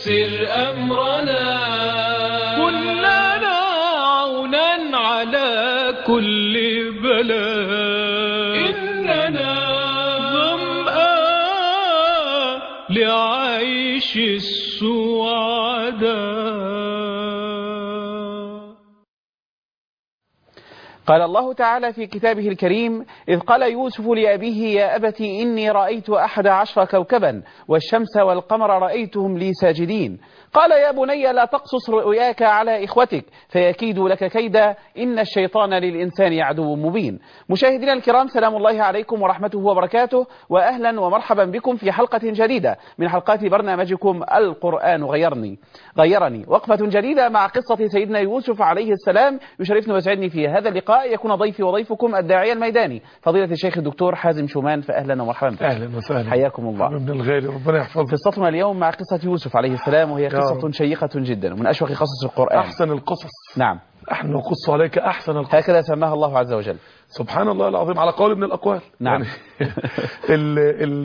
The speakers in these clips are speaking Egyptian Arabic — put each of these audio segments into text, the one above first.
يسر أمرنا كلنا عونا على كل بلاء إننا ظمآن لعيش السعداء قال الله تعالى في كتابه الكريم إذ قال يوسف لأبيه يا أبت إني رأيت أحد عشر كوكبا والشمس والقمر رأيتهم لي ساجدين قال يا بني لا تقصص رؤياك على إخوتك فيكيدوا لك كيدا إن الشيطان للإنسان عدو مبين مشاهدينا الكرام سلام الله عليكم ورحمته وبركاته وأهلا ومرحبا بكم في حلقة جديدة من حلقات برنامجكم القرآن غيرني غيرني وقفة جديدة مع قصة سيدنا يوسف عليه السلام يشرفني ويسعدني في هذا اللقاء يكون ضيفي وضيفكم الداعية الميداني فضيلة الشيخ الدكتور حازم شومان فأهلا ومرحبا بكم اهلا وسهلا حياكم الله ابن الغالي ربنا يحفظك قصتنا اليوم مع قصة يوسف عليه السلام وهي يا قصة رب. شيقة جدا ومن أشوق قصص القرآن احسن القصص نعم نحن نقص عليك احسن القصص هكذا سماها الله عز وجل سبحان الله العظيم على قول من الاقوال نعم. يعني ال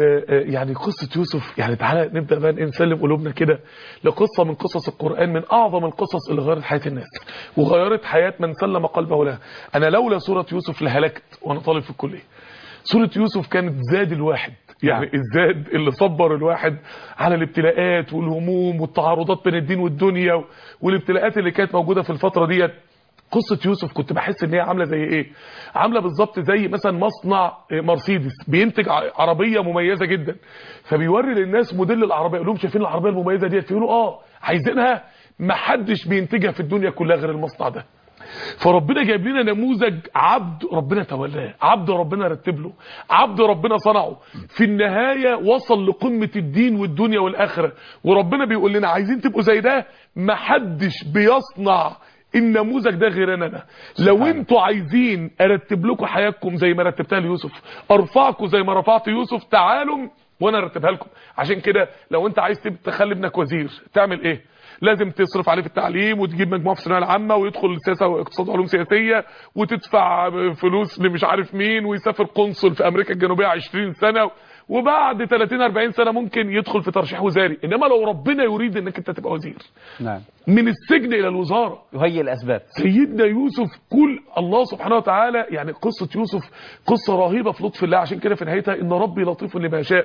ال يعني قصه يوسف يعني تعالى نبدا بقى نسلم قلوبنا كده لقصه من قصص القران من اعظم القصص اللي غيرت حياه الناس وغيرت حياه من سلم قلبه لها انا لولا سوره يوسف لهلكت وانا طالب في الكليه سوره يوسف كانت زاد الواحد يعني الزاد اللي صبر الواحد على الابتلاءات والهموم والتعارضات بين الدين والدنيا والابتلاءات اللي كانت موجوده في الفتره ديت قصة يوسف كنت بحس ان هي عاملة زي ايه عاملة بالظبط زي مثلا مصنع مرسيدس بينتج ع- عربية مميزة جدا فبيوري للناس موديل العربية يقول لهم شايفين العربية المميزة ديت يقولوا اه عايزينها محدش بينتجها في الدنيا كلها غير المصنع ده فربنا جايب لنا نموذج عبد ربنا تولاه عبد ربنا رتب له عبد ربنا صنعه في النهاية وصل لقمة الدين والدنيا والآخرة وربنا بيقول لنا عايزين تبقوا زي ده محدش بيصنع النموذج ده غيرنا انا لو انتوا عايزين ارتب لكم حياتكم زي ما رتبتها ليوسف ارفعكم زي ما رفعت يوسف تعالوا وانا ارتبها لكم عشان كده لو انت عايز تب- تخلي ابنك وزير تعمل ايه لازم تصرف عليه في التعليم وتجيب مجموعه في الثانويه العامه ويدخل سياسه واقتصاد وعلوم سياسيه وتدفع فلوس لمش عارف مين ويسافر قنصل في امريكا الجنوبيه 20 سنه وبعد 30 40 سنه ممكن يدخل في ترشيح وزاري انما لو ربنا يريد انك انت تبقى وزير نعم من السجن الى الوزاره يهيئ الأسباب سيدنا يوسف كل الله سبحانه وتعالى يعني قصة يوسف قصة رهيبة في لطف الله عشان كده في نهايتها إن ربي لطيف لما يشاء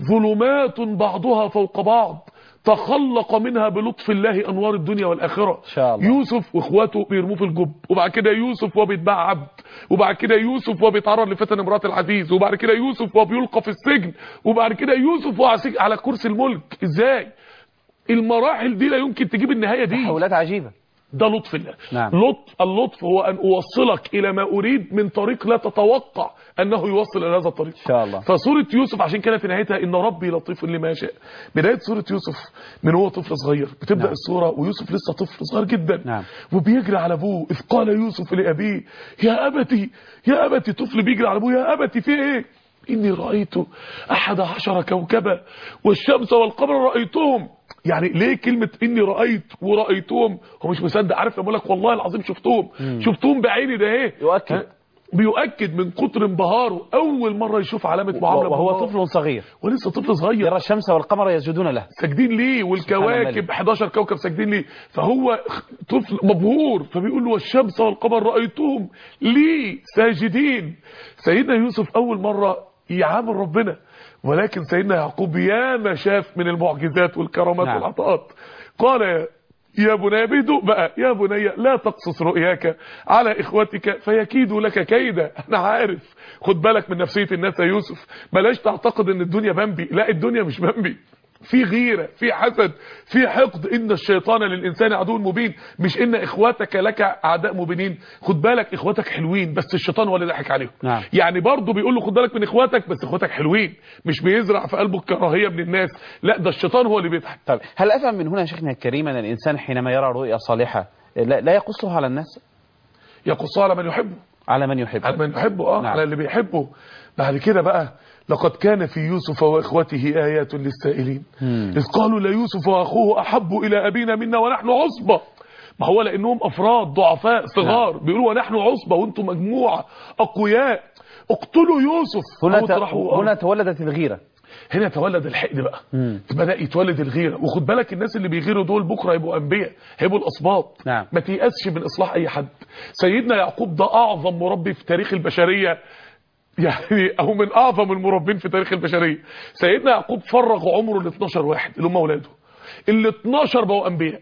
ظلمات بعضها فوق بعض تخلق منها بلطف الله أنوار الدنيا والآخرة إن شاء الله. يوسف وإخواته بيرموه في الجب وبعد كده يوسف وهو بيتباع عبد وبعد كده يوسف وهو بيتعرض لفتن امرأة العزيز وبعد كده يوسف وهو بيلقى في السجن وبعد كده يوسف وهو على- على كرسي الملك إزاي المراحل دي لا يمكن تجيب النهاية دي تحولات عجيبة ده لطف الله نعم. لطف اللطف هو أن أوصلك إلى ما أريد من طريق لا تتوقع أنه يوصل إلى هذا الطريق إن شاء الله فسورة يوسف عشان كده في نهايتها إن ربي لطيف لما يشاء بداية سورة يوسف من هو طفل صغير بتبدأ نعم. نعم. السورة ويوسف لسه طفل صغير جدا نعم. وبيجري على أبوه إذ قال يوسف لأبيه يا أبتي يا أبتي طفل بيجري على أبوه يا أبتي في إيه إني رأيت أحد عشر كوكبا والشمس والقمر رأيتهم يعني ليه كلمة إني رأيت ورأيتهم هو مش مصدق عارف لما أقول لك والله العظيم شفتهم شفتهم بعيني ده إيه يؤكد. ها؟ بيؤكد من كتر انبهاره أول مرة يشوف علامة معاملة وهو بالله. طفل صغير ولسه طفل صغير يرى الشمس والقمر يسجدون له ساجدين ليه سبحان والكواكب الملك. 11 كوكب ساجدين ليه فهو طفل مبهور فبيقول له والشمس والقمر رأيتهم ليه ساجدين سيدنا يوسف أول مرة يعامل ربنا ولكن سيدنا يعقوب ياما شاف من المعجزات والكرامات نعم. والعطاءات قال يا يا بني بهدوء بقى يا بني لا تقصص رؤياك على اخوتك فيكيدوا لك كيدا انا عارف خد بالك من نفسية الناس يا يوسف بلاش تعتقد ان الدنيا بمبي لا الدنيا مش بمبي في غيرة في حسد في حقد ان الشيطان للانسان عدو مبين مش ان اخواتك لك اعداء مبينين خد بالك اخواتك حلوين بس الشيطان هو اللي ضحك عليهم نعم. يعني برضه بيقول له خد بالك من اخواتك بس اخواتك حلوين مش بيزرع في قلبه الكراهيه من الناس لا ده الشيطان هو اللي بيضحك طيب هل أفهم من هنا شيخنا الكريم أن الإنسان حينما يرى رؤيا صالحة لا, لا يقصها على الناس يقصها على من يحبه على من يحب على من يحبه اه نعم. نعم. على اللي بيحبه بعد كده بقى لقد كان في يوسف واخوته ايات للسائلين مم. اذ قالوا ليوسف واخوه احب الى ابينا منا ونحن عصبه ما هو لانهم افراد ضعفاء صغار بيقولوا ونحن عصبه وانتم مجموعه اقوياء اقتلوا يوسف هنا أو ت... اطرحوه هنا تولدت الغيرة هنا تولد الحقد بقى مم. بدا يتولد الغيره وخد بالك الناس اللي بيغيروا دول بكره يبقوا انبياء هيبقوا الاسباط نعم. ما تيأسش من اصلاح اي حد سيدنا يعقوب ده اعظم مربي في تاريخ البشريه يعني او من اعظم المربين في تاريخ البشريه سيدنا يعقوب فرغ عمره ل 12 واحد اللي هم اولاده ال 12 بقوا انبياء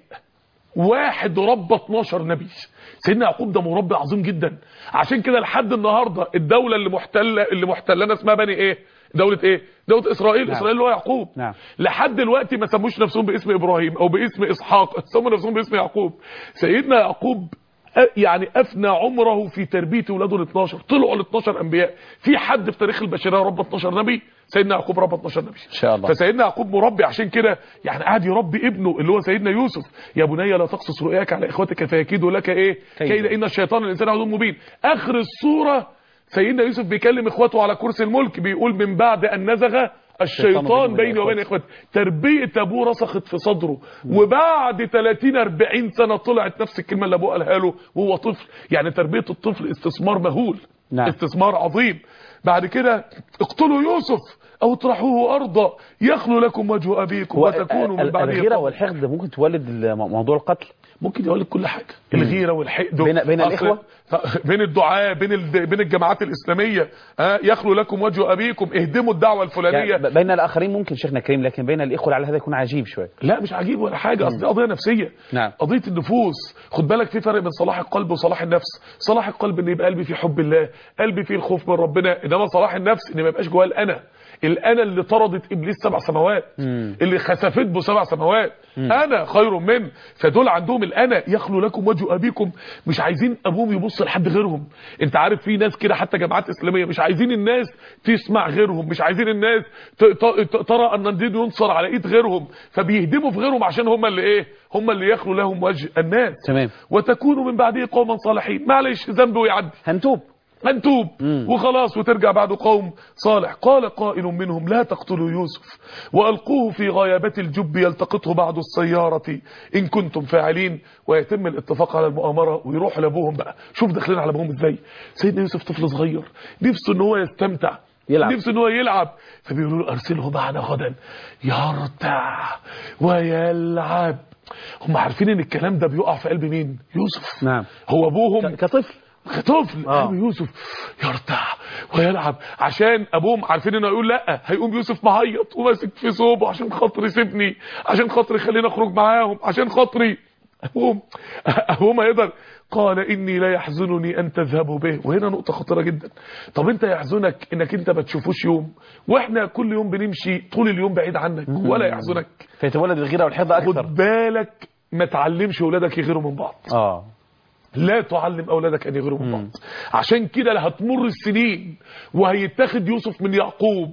واحد ربى 12 نبي سيدنا يعقوب ده مربي عظيم جدا عشان كده لحد النهارده الدوله اللي محتله اللي محتلنا اسمها بني ايه دوله ايه دوله اسرائيل نعم. اسرائيل اللي هو يعقوب نعم. لحد دلوقتي ما سموش نفسهم باسم ابراهيم او باسم اسحاق سموا نفسهم باسم يعقوب سيدنا يعقوب أ- يعني افنى عمره في تربيه اولاده ال 12 طلعوا ال 12 انبياء في حد في تاريخ البشريه ربى 12 نبي سيدنا يعقوب ربى 12 نبي ان شاء الله فسيدنا يعقوب مربي عشان كده يعني قاعد يربي ابنه اللي هو سيدنا يوسف يا بني لا تقصص رؤياك على اخوتك فيكيدوا لك ايه كيدا. كيد ان الشيطان الانسان عدو مبين اخر السوره سيدنا يوسف بيكلم اخواته على كرسي الملك بيقول من بعد ان نزغ الشيطان بيني وبين اخواتي تربيه ابوه رسخت في صدره وبعد 30 40 سنه طلعت نفس الكلمه اللي ابوه قالها له وهو طفل يعني تربيه الطفل استثمار مهول نعم. استثمار عظيم بعد كده اقتلوا يوسف او اطرحوه ارضا يخلو لكم وجه ابيكم هو وتكونوا من ال- بعده الغيرة قوما. والحقد ممكن تولد الم- موضوع القتل ممكن يقول لك كل حاجه الغيره والحقد بين- بين أصل- الإخوة؟ ف- بين الدعاء بين ال- بين الجماعات الاسلاميه ها يخلو لكم وجه ابيكم اهدموا الدعوه الفلانيه يعني ب- بين الآخرين ممكن شيخنا الكريم لكن بين الإخوة لعل هذا يكون عجيب شوية لا مش عجيب ولا حاجه اصل دي قضيه نفسيه نعم. قضيه النفوس خد بالك في فرق بين صلاح القلب وصلاح النفس صلاح القلب ان يبقى قلبي فيه حب الله قلبي فيه الخوف من ربنا انما صلاح النفس ان ما يبقاش جواه الانا الانا اللي طردت ابليس سبع سماوات اللي خسفت به سبع سماوات انا خير منه فدول عندهم الانا يخلو لكم وجه ابيكم مش عايزين ابوهم يبص لحد غيرهم انت عارف في ناس كده حتى جماعات اسلاميه مش عايزين الناس تسمع غيرهم مش عايزين الناس ت- ت- ت- ترى ان الدين ينصر على ايد غيرهم فبيهدموا في غيرهم عشان هم اللي ايه هم اللي يخلو لهم وجه الناس تمام وتكونوا من بعده قوما صالحين معلش ذنب ويعدي هنتوب هنتوب وخلاص وترجع بعد قوم صالح قال قائل منهم لا تقتلوا يوسف وألقوه في غيابة الجب يلتقطه بعض السيارة إن كنتم فاعلين ويتم الاتفاق على المؤامرة ويروح لأبوهم بقى شوف داخلين على أبوهم إزاي سيدنا يوسف طفل صغير نفسه إن هو يستمتع يلعب. نفسه إن هو يلعب فبيقولوا له أرسله معنا غدا يرتع ويلعب هم عارفين ان الكلام ده بيقع في قلب مين يوسف نعم. هو ابوهم ك- كطفل كطفل آه. قلب يوسف يرتع ويلعب عشان ابوهم عارفين انه يقول لا هيقوم يوسف معيط وماسك في صوبه عشان خاطري سيبني عشان خاطري خليني اخرج معاهم عشان خاطري ابوهم ابوهم هيقدر قال اني لا يحزنني ان تذهبوا به وهنا نقطه خطيره جدا طب انت يحزنك انك انت ما تشوفوش يوم واحنا كل يوم بنمشي طول اليوم بعيد عنك ولا يحزنك فيتولد الغيرة والحقد أكثر خد بالك ما تعلمش اولادك يغيروا من بعض آه لا تعلم اولادك ان يغيروا من بعض عشان كده لا هتمر السنين وهيتاخد يوسف من يعقوب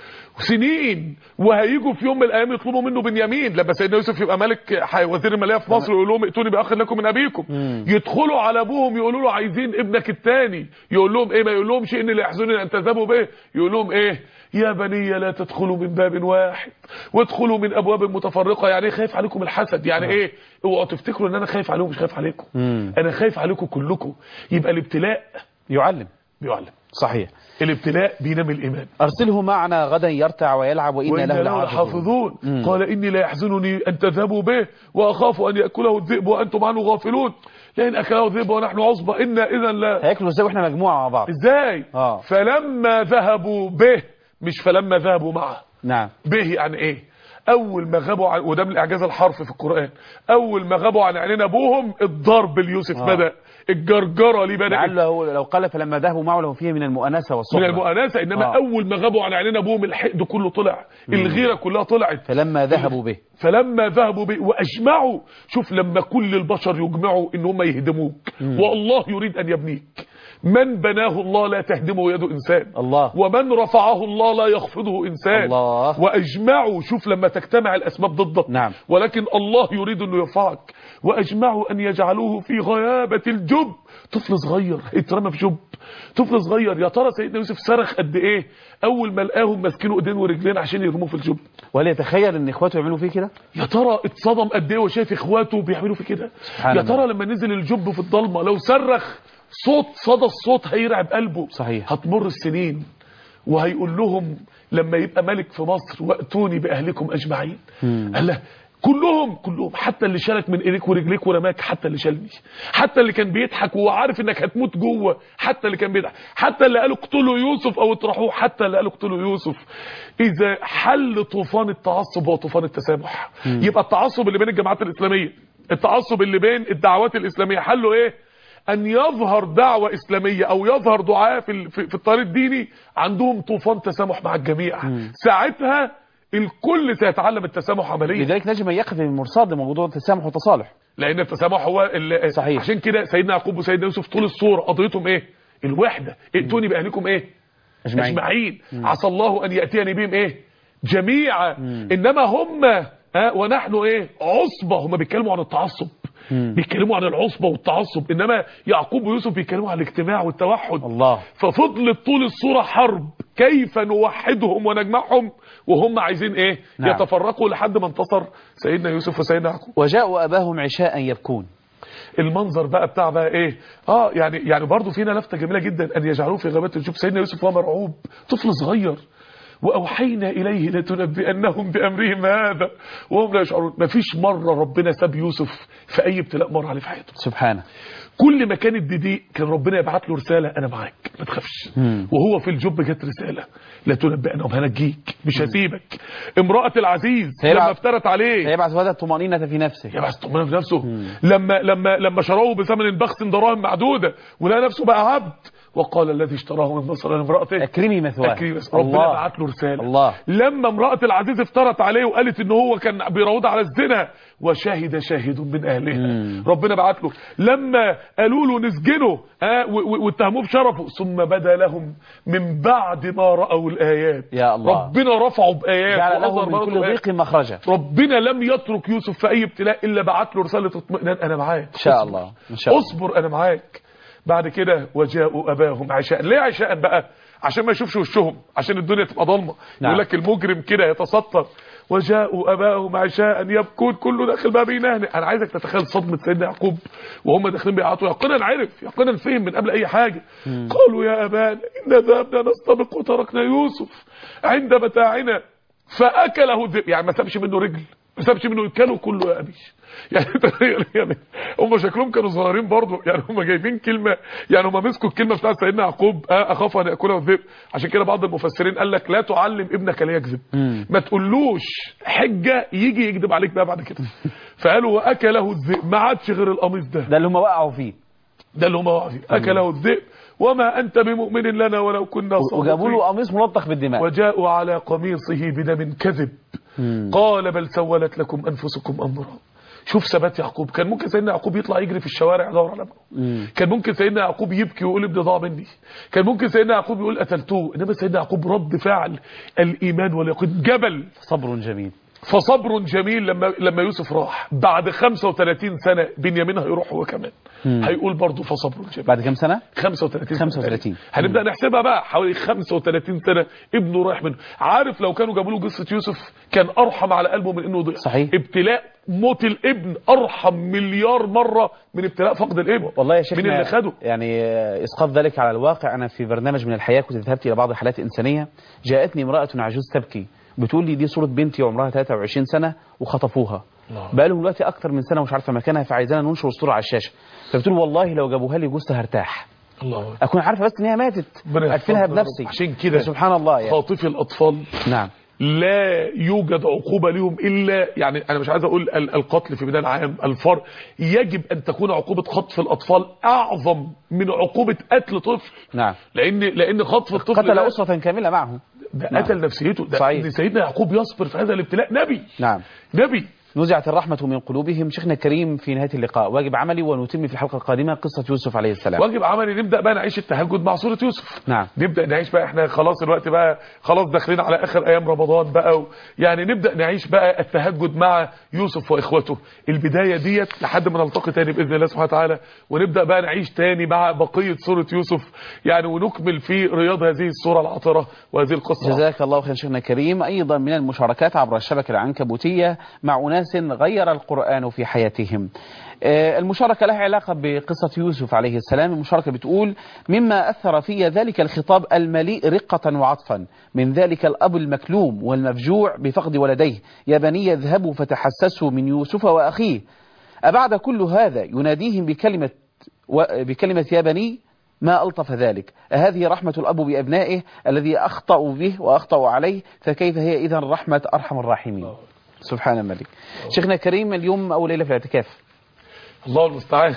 سنين وهيجوا في يوم من الايام يطلبوا منه بنيامين لما سيدنا يوسف يبقى ملك ح- وزير الماليه في مصر ويقول لهم ائتوني باخ لكم من ابيكم يدخلوا على ابوهم يقولوا له عايزين ابنك الثاني يقول لهم ايه ما يقول لهمش ان لا يحزنني ان تذهبوا به يقول لهم ايه يا بني لا تدخلوا من باب واحد وادخلوا من ابواب متفرقه يعني ايه خايف عليكم الحسد يعني ايه اوعوا تفتكروا ان انا خايف عليهم مش خايف عليكم انا خايف عليكم كلكم يبقى الابتلاء يعلم بيعلم صحيح الابتلاء بينمي الايمان أرسله معنا غدا يرتع ويلعب وإنا وإن له له لحافظون لحافظون قال إني لا يحزنني أن تذهبوا به وأخاف أن يأكله الذئب وأنتم عنه غافلون لئن أكله الذئب ونحن عصبة إنا إذا لا هياكلوا ازاي واحنا مجموعة مع بعض إزاي آه. فلما ذهبوا به مش فلما ذهبوا معه نعم به يعني ايه اول ما غابوا عن وده من الاعجاز الحرفي في القران اول ما غابوا عن عينين ابوهم الضرب ليوسف آه. بدا الجرجره ليه بدات لعله لو قال فلما ذهبوا معه له فيه من المؤانسة من والصحبة المؤانسه انما آه. آه. اول ما غابوا عن عينين ابوهم الحقد كله طلع الغيره كلها طلعت فلما ذهبوا به فلما ذهبوا به واجمعوا شوف لما كل البشر يجمعوا ان هم يهدموك والله يريد ان يبنيك من بناه الله لا تهدمه يد انسان الله. ومن رفعه الله لا يخفضه انسان الله. واجمعوا شوف لما تجتمع الاسباب ضدك نعم. ولكن الله يريد انه يرفعك واجمعوا ان يجعلوه في غيابه الجب طفل صغير اترمى في جب طفل صغير يا ترى سيدنا يوسف صرخ قد ايه اول ما لقاهم ماسكينه ايدين ورجلين عشان يرموه في الجب وهل يتخيل ان اخواته يعملوا فيه كده يا ترى اتصدم قد ايه وشايف اخواته بيعملوا في كده سبحان يا الله. ترى لما نزل الجب في الضلمه لو صرخ صوت صدى الصوت هيرعب قلبه صحيح. هتمر السنين وهيقول لهم لما يبقى ملك في مصر واتوني باهلكم اجمعين قال له كلهم كلهم حتى اللي شالك من ايديك ورجليك ورماك حتى اللي شالني حتى اللي كان بيضحك وهو عارف انك هتموت جوه حتى اللي كان بيضحك حتى اللي قالوا اقتلوا يوسف او اطرحوه حتى اللي قالوا اقتلوا يوسف اذا حل طوفان التعصب وطوفان التسامح يبقى التعصب اللي بين الجماعات الاسلاميه التعصب اللي بين الدعوات الاسلاميه حله ايه ان يظهر دعوة اسلامية او يظهر دعاء في ال- في في الطريق الديني عندهم طوفان تسامح مع الجميع ساعتها الكل سيتعلم التسامح عمليا لذلك نجم أن يقف بمرصاد موضوع التسامح والتصالح لان التسامح هو ال- صحيح. عشان كده سيدنا يعقوب وسيدنا يوسف طول الصورة قضيتهم ايه الوحدة ائتوني باهلكم ايه أجمعين. اجمعين عسى الله ان ياتيني بهم ايه جميعا انما هم ها ونحن ايه عصبة هم بيتكلموا عن التعصب بيتكلموا عن العصبة والتعصب انما يعقوب ويوسف بيتكلموا عن الاجتماع والتوحد الله ففضلت طول الصورة حرب كيف نوحدهم ونجمعهم وهم عايزين ايه نعم. يتفرقوا لحد ما انتصر سيدنا يوسف وسيدنا يعقوب وجاءوا أباهم عشاء يبكون المنظر بقى بتاع بقى ايه اه يعني يعني برضه فينا لفته جميله جدا ان يجعلوه في غابات الجب سيدنا يوسف وهو مرعوب طفل صغير واوحينا اليه لتنبئنهم بامرهم هذا وهم لا يشعرون مفيش مره ربنا ساب يوسف في اي ابتلاء مر عليه في حياته سبحانه كل ما كانت دي دي كان ربنا يبعت له رساله انا معاك ما تخافش وهو في الجب جت رساله لا تنبئنهم هنجيك مش هسيبك امراه العزيز هيبعت- لما افترت عليه فيبعث هذا الطمأنينة في نفسه يبعث طمأنينة في نفسه لما لما لما شروه بثمن بخس دراهم معدوده ولقى نفسه بقى عبد وقال الذي اشتراه من مصر لامراته أكرمي مثواه أكرمي بس ربنا الله. بعت له رساله الله. لما امراه العزيز افترت عليه وقالت ان هو كان بيراودها على الزنا وشهد شاهد من اهلها ربنا بعت له لما قالوا له نسجنه ها و- و- واتهموه بشرفه ثم بدا لهم من بعد ما راوا الايات يا الله. ربنا رفعه بايات جعل له وأظهر من برضه كل بآيات. ضيق مخرجا ربنا لم يترك يوسف في اي ابتلاء الا بعت له رساله اطمئنان انا معاك إن شاء اصبر. الله إن شاء الله اصبر انا معاك بعد كده وجاءوا اباهم عشاء ليه عشاء بقى عشان ما يشوفش وشهم عشان الدنيا تبقى ضلمه نعم. يقول لك المجرم كده يتستر وجاءوا اباهم عشاء يبكون كله داخل بقى بينهنئ انا عايزك تتخيل صدمه سيدنا يعقوب وهم داخلين بيعيطوا يقينا عرف يقينا فهم من قبل اي حاجه قالوا يا ابانا ان ذهبنا نستبق وتركنا يوسف عند متاعنا فاكله الذئب يعني ما سابش منه رجل ما سابش منه كانوا كله يا ابيش يعني تخيل يعني هم شكلهم كانوا صغيرين برضه يعني هم جايبين كلمه يعني هم مسكوا الكلمه بتاعت سيدنا يعقوب آه اخاف ان ياكله الذئب عشان كده بعض المفسرين قال لك لا تعلم ابنك ليكذب ما تقولوش حجه يجي يكذب عليك بقى بعد كده فقالوا واكله الذئب ما عادش غير القميص ده ده اللي هم وقعوا فيه ده اللي هم وقعوا فيه اكله الذئب وما انت بمؤمن لنا ولو كنا وجابوا صادقين له قميص ملطخ بالدماء وجاءوا على قميصه بدم كذب قال بل سولت لكم انفسكم امرا شوف ثبات يعقوب كان ممكن سيدنا يعقوب يطلع يجري في الشوارع يدور على ابنه كان ممكن سيدنا يعقوب يبكي ويقول ابني ضاع مني كان ممكن سيدنا يعقوب يقول قتلتوه انما سيدنا يعقوب رد فعل الايمان واليقين جبل صبر جميل فصبر جميل لما لما يوسف راح بعد 35 سنه بنيامين هيروح هو كمان هيقول برضه فصبر جميل بعد كم سنة 35 سنة 35. هنبدا نحسبها بقى حوالي 35 سنه ابنه رايح منه عارف لو كانوا جابوا له قصه يوسف كان ارحم على قلبه من انه يضيع صحيح. ابتلاء موت الابن ارحم مليار مره من ابتلاء فقد الابن والله يا شيخنا مين اللي خده يعني آه، اسقاط ذلك على الواقع انا في برنامج من الحياه كنت ذهبت الى بعض الحالات الانسانيه جاءتني امراه عجوز تبكي بتقول لي دي صوره بنتي عمرها 23 سنه وخطفوها بقى لهم دلوقتي اكتر من سنه ومش عارفه مكانها فعايزانا ننشر الصوره على الشاشه فبتقول والله لو جابوها لي جوزها هرتاح الله اكون عارفه بس ان هي ماتت ربنا ادفنها يحفظنا يا بنفسي رب. عشان كده سبحان الله يعني خاطفي الاطفال نعم لا يوجد عقوبة لهم إلا يعني أنا مش عايز أقول ال- القتل في بداية العام الفر يجب أن تكون عقوبة خطف الأطفال أعظم من عقوبة قتل طفل نعم لأن لأن خطف الطفل قتل ده, اسره كامله معه ده نعم. قتل نفسيته ده صحيح. إن سيدنا يعقوب يصبر في هذا الابتلاء نبي نعم نبي نزعت الرحمة من قلوبهم شيخنا الكريم في نهاية اللقاء واجب عملي ونتم في الحلقة القادمة قصة يوسف عليه السلام واجب عملي نبدا بقى نعيش التهجد مع سوره يوسف نعم. نبدا نعيش بقى احنا خلاص الوقت بقى خلاص داخلين على اخر ايام رمضان بقى و... يعني نبدا نعيش بقى التهجد مع يوسف واخوته البدايه ديت لحد ما نلتقي تاني باذن الله سبحانه وتعالى ونبدا بقى نعيش تاني مع بقيه سوره يوسف يعني ونكمل في رياض هذه السوره العطره وهذه القصه جزاك الله خير شيخنا الكريم أيضا من المشاركات عبر الشبكة العنكبوتية مع أناس أناس غير القرآن في حياتهم آه، المشاركة لها علاقة بقصة يوسف عليه السلام المشاركة بتقول مما أثر في ذلك الخطاب المليء رقة وعطفا من ذلك الأب المكلوم والمفجوع بفقد ولديه يا بني اذهبوا فتحسسوا من يوسف وأخيه أبعد كل هذا يناديهم بكلمة و- بكلمة يا بني ما ألطف ذلك هذه رحمة الأب بأبنائه الذي أخطأوا به وأخطأوا عليه فكيف هي إذا رحمة أرحم الراحمين سبحان الملك شيخنا الكريم اليوم أول ليلة في الاعتكاف الله المستعان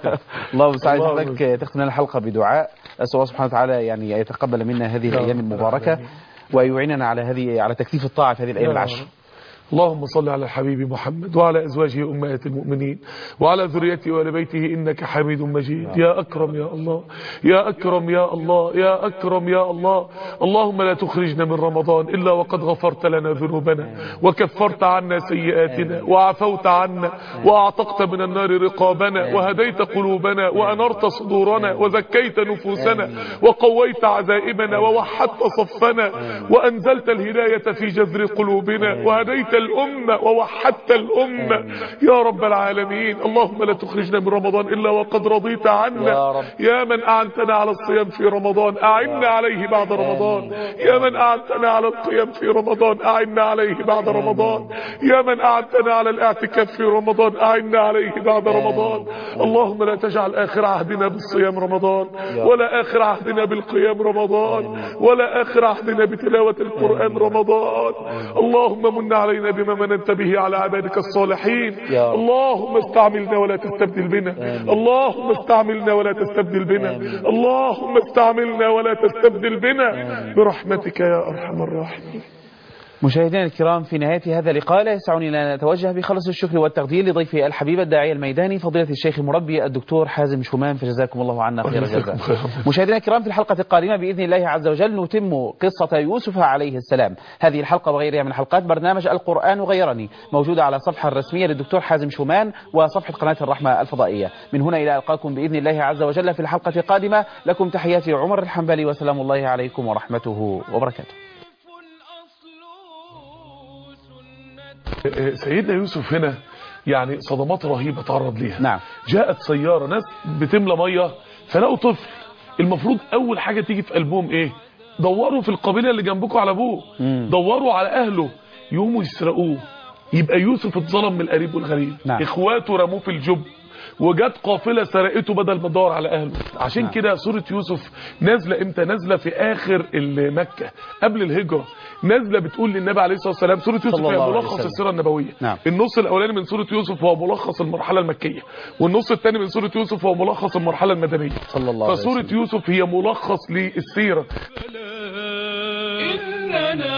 الله المستعان الله لك تختم لنا الحلقة بدعاء أسأل الله سبحانه وتعالى يعني يتقبل منا هذه الأيام المباركة ويعيننا على هذه على تكثيف الطاعة في هذه الأيام العشر اللهم صل على الحبيب محمد وعلى أزواجه أمهات المؤمنين وعلى ذريته وآل بيته إنك حميد مجيد يا أكرم يا الله يا أكرم يا الله يا أكرم يا الله اللهم لا تخرجنا من رمضان إلا وقد غفرت لنا ذنوبنا وكفرت عنا سيئاتنا وعفوت عنا وأعتقت من النار رقابنا وهديت قلوبنا وأنرت صدورنا وزكيت نفوسنا وقويت عزائمنا ووحدت صفنا وأنزلت الهداية في جذر قلوبنا وهديت الأمة ووحدت الأمة يا رب العالمين اللهم لا تخرجنا من رمضان إلا وقد رضيت عنا يا رب. يا من أعنتنا على الصيام في رمضان أعنا عليه بعد رمضان يا من أعنتنا على القيام في رمضان أعنا عليه بعد رمضان يا من أعنتنا على الاعتكاف في رمضان أعنا عليه بعد رمضان اللهم لا تجعل آخر عهدنا بالصيام رمضان ولا آخر عهدنا بالقيام رمضان ولا آخر عهدنا بتلاوة القرآن رمضان اللهم من علينا بما مننت به على عبادك الصالحين يا رب. اللهم استعملنا ولا تستبدل بنا اللهم استعملنا ولا تستبدل بنا اللهم استعملنا ولا تستبدل بنا برحمتك يا أرحم الراحمين مشاهدينا الكرام في نهاية هذا اللقاء لا يسعني لنا نتوجه بخلص الشكر والتقدير لضيفي الحبيب الداعية الميداني فضيلة الشيخ المربي الدكتور حازم شومان فجزاكم الله عنا خير الجزاء مشاهدينا الكرام في الحلقة القادمة بإذن الله عز وجل نتم قصة يوسف عليه السلام هذه الحلقة وغيرها من حلقات برنامج القرآن غيرني موجودة على الصفحة الرسمية للدكتور حازم شومان وصفحة قناة الرحمة الفضائية من هنا إلى ألقاكم بإذن الله عز وجل في الحلقة القادمة لكم تحياتي عمر الحنبلي وسلام الله عليكم ورحمته وبركاته سيدنا يوسف هنا يعني صدمات رهيبة تعرض ليها نعم. جاءت سيارة ناس بتملى مية فلقوا طفل المفروض أول حاجة تيجي في قلبهم إيه دوروا في القبيلة اللي جنبكم على أبوه مم. دوروا على أهله يقوموا يسرقوه يبقى يوسف اتظلم من القريب والغريب نعم. إخواته رموه في الجب وجت قافله سرقته بدل ما تدور على اهله عشان نعم. كده سوره يوسف نازله امتى نازله في اخر ال- مكه قبل الهجره نازله بتقول للنبي عليه الصلاه والسلام سوره يوسف صلى الله هي عليه ملخص وسلم. السيره النبويه نعم. النص الاولاني من سوره يوسف هو ملخص المرحله المكيه والنص الثاني من سوره يوسف هو ملخص المرحله المدنيه صلى الله عليه فسوره وسلم يوسف هي ملخص للسيره إننا